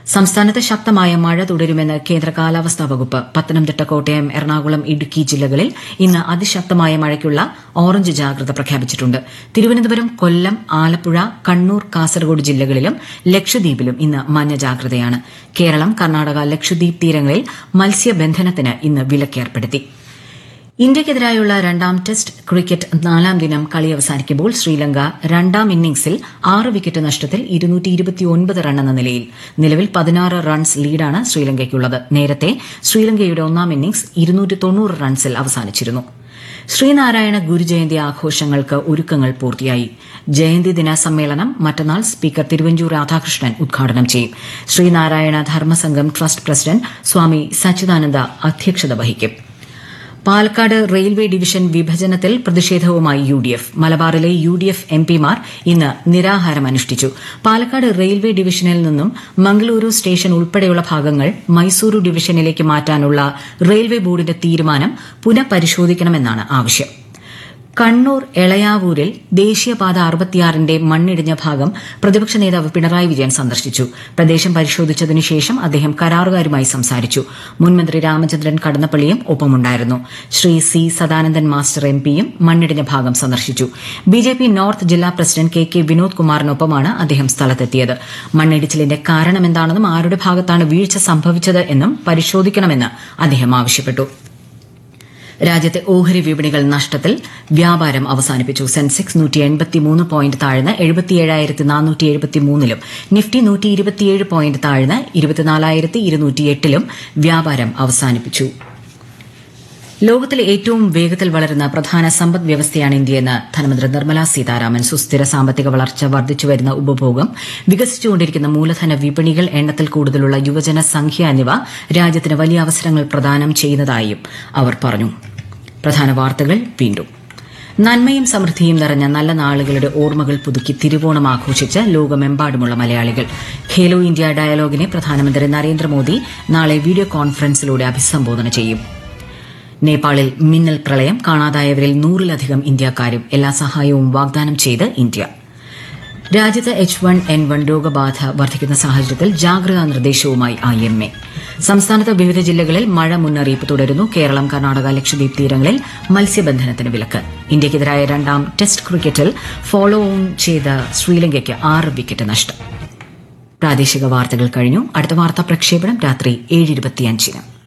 സംസ്ഥാനത്ത് ശക്തമായ മഴ തുടരുമെന്ന് കേന്ദ്ര കാലാവസ്ഥാ വകുപ്പ് പത്തനംതിട്ട കോട്ടയം എറണാകുളം ഇടുക്കി ജില്ലകളിൽ ഇന്ന് അതിശക്തമായ മഴയ്ക്കുള്ള ഓറഞ്ച് ജാഗ്രത പ്രഖ്യാപിച്ചിട്ടുണ്ട് തിരുവനന്തപുരം കൊല്ലം ആലപ്പുഴ കണ്ണൂർ കാസർഗോഡ് ജില്ലകളിലും ലക്ഷദ്വീപിലും ഇന്ന് മഞ്ഞ ജാഗ്രതയാണ് കേരളം കർണാടക ലക്ഷദ്വീപ് തീരങ്ങളിൽ മത്സ്യബന്ധനത്തിന് ഇന്ന് വിലക്കേർപ്പെടുത്തി ഇന്ത്യയ്ക്കെതിരായുള്ള രണ്ടാം ടെസ്റ്റ് ക്രിക്കറ്റ് നാലാം ദിനം കളി അവസാനിക്കുമ്പോൾ ശ്രീലങ്ക രണ്ടാം ഇന്നിംഗ്സിൽ ആറ് വിക്കറ്റ് നഷ്ടത്തിൽ റണ്ണെന്ന നിലയിൽ നിലവിൽ പതിനാറ് റൺസ് ലീഡാണ് ശ്രീലങ്കയ്ക്കുള്ളത് നേരത്തെ ശ്രീലങ്കയുടെ ഒന്നാം ഇന്നിംഗ്സ് റൺസിൽ അവസാനിച്ചിരുന്നു ശ്രീനാരായണ ഗുരുജയന്തി ആഘോഷങ്ങൾക്ക് ഒരുക്കങ്ങൾ പൂർത്തിയായി ജയന്തി ദിന സമ്മേളനം മറ്റന്നാൾ സ്പീക്കർ തിരുവഞ്ചൂർ രാധാകൃഷ്ണൻ ഉദ്ഘാടനം ചെയ്യും ശ്രീനാരായണ ധർമ്മസംഘം ട്രസ്റ്റ് പ്രസിഡന്റ് സ്വാമി സച്ചിദാനന്ദ അധ്യക്ഷത വഹിക്കും പാലക്കാട് റെയിൽവേ ഡിവിഷൻ വിഭജനത്തിൽ പ്രതിഷേധവുമായി യു ഡി എഫ് മലബാറിലെ യു ഡി എഫ് എം പിമാർ ഇന്ന് നിരാഹാരം അനുഷ്ഠിച്ചു പാലക്കാട് റെയിൽവേ ഡിവിഷനിൽ നിന്നും മംഗളൂരു സ്റ്റേഷൻ ഉൾപ്പെടെയുള്ള ഭാഗങ്ങൾ മൈസൂരു ഡിവിഷനിലേക്ക് മാറ്റാനുള്ള റെയിൽവേ ബോർഡിന്റെ തീരുമാനം പുനഃപരിശോധിക്കണമെന്നാണ് ആവശ്യം കണ്ണൂർ എളയാവൂരിൽ ദേശീയപാത അറുപത്തിയാറിന്റെ മണ്ണിടിഞ്ഞ ഭാഗം പ്രതിപക്ഷ നേതാവ് പിണറായി വിജയൻ സന്ദർശിച്ചു പ്രദേശം പരിശോധിച്ചതിനു ശേഷം അദ്ദേഹം കരാറുകാരുമായി സംസാരിച്ചു മുൻമന്ത്രി രാമചന്ദ്രൻ കടന്നപ്പള്ളിയും ഒപ്പമുണ്ടായിരുന്നു Sree C Sadanandan master M പിയും മണ്ണിടിഞ്ഞ ഭാഗം സന്ദർശിച്ചു ബിജെപി നോർത്ത് ജില്ലാ പ്രസിഡന്റ് കെ കെ വിനോദ് കുമാറിനൊപ്പമാണ് അദ്ദേഹം സ്ഥലത്തെത്തിയത് മണ്ണിടിച്ചിലിന്റെ കാരണമെന്താണെന്നും ആരുടെ ഭാഗത്താണ് വീഴ്ച സംഭവിച്ചത് എന്നും പരിശോധിക്കണമെന്ന് അദ്ദേഹം ആവശ്യപ്പെട്ടു രാജ്യത്തെ ഓഹരി വിപണികൾ നഷ്ടത്തിൽ വ്യാപാരം അവസാനിപ്പിച്ചു സെൻസെക്സ് നൂറ്റി എൺപത്തിമൂന്ന് പോയിന്റ് താഴ്ന്ന് എഴുപത്തിയേഴായിരത്തി നാനൂറ്റി എഴുപത്തിമൂന്നിലും നിഫ്റ്റി നൂറ്റി ഇരുപത്തിയേഴ് പോയിന്റ് താഴ്ന്ന് ഇരുപത്തിനാലായിരത്തി ഇരുന്നൂറ്റിയെട്ടിലും വ്യാപാരം അവസാനിപ്പിച്ചു ലോകത്തിലെ ഏറ്റവും വേഗത്തിൽ വളരുന്ന പ്രധാന സമ്പദ് വ്യവസ്ഥയാണ് ഇന്ത്യയെന്ന് ധനമന്ത്രി നിർമ്മല സീതാരാമൻ സുസ്ഥിര സാമ്പത്തിക വളർച്ച വർദ്ധിച്ചുവരുന്ന ഉപഭോഗം വികസിച്ചുകൊണ്ടിരിക്കുന്ന മൂലധന വിപണികൾ എണ്ണത്തിൽ കൂടുതലുള്ള യുവജന സംഖ്യ എന്നിവ രാജ്യത്തിന് വലിയ അവസരങ്ങൾ പ്രദാനം ചെയ്യുന്നതായും അവർ പറഞ്ഞു പ്രധാന വാർത്തകൾ വീണ്ടും നന്മയും സമൃദ്ധിയും നിറഞ്ഞ നല്ല നാളുകളുടെ ഓർമ്മകൾ പുതുക്കി തിരുവോണം ആഘോഷിച്ച് ലോകമെമ്പാടുമുള്ള മലയാളികൾ ഖേലോ ഇന്ത്യ ഡയലോഗിനെ പ്രധാനമന്ത്രി നരേന്ദ്രമോദി നാളെ വീഡിയോ കോൺഫറൻസിലൂടെ അഭിസംബോധന ചെയ്യും നേപ്പാളിൽ മിന്നൽ പ്രളയം കാണാതായവരിൽ നൂറിലധികം ഇന്ത്യക്കാരും എല്ലാ സഹായവും വാഗ്ദാനം ചെയ്ത് ഇന്ത്യ രാജ്യത്ത് എച്ച് വൺ എൻ വൺ രോഗബാധ വർദ്ധിക്കുന്ന സാഹചര്യത്തിൽ ജാഗ്രതാ നിർദ്ദേശവുമായി ഐ എം എ സംസ്ഥാനത്ത് വിവിധ ജില്ലകളിൽ മഴ മുന്നറിയിപ്പ് തുടരുന്നു കേരളം കർണാടക ലക്ഷദ്വീപ് തീരങ്ങളിൽ മത്സ്യബന്ധനത്തിന് വിലക്ക് ഇന്ത്യയ്ക്കെതിരായ രണ്ടാം ടെസ്റ്റ് ക്രിക്കറ്റിൽ ഫോളോ ഓൺ ചെയ്ത ശ്രീലങ്കയ്ക്ക് ആറ് വിക്കറ്റ് നഷ്ടം പ്രാദേശിക വാർത്തകൾ കഴിഞ്ഞു അടുത്ത വാർത്താ പ്രക്ഷേപണം രാത്രി ഏഴ് ഇരുപത്തിയഞ്ചിന്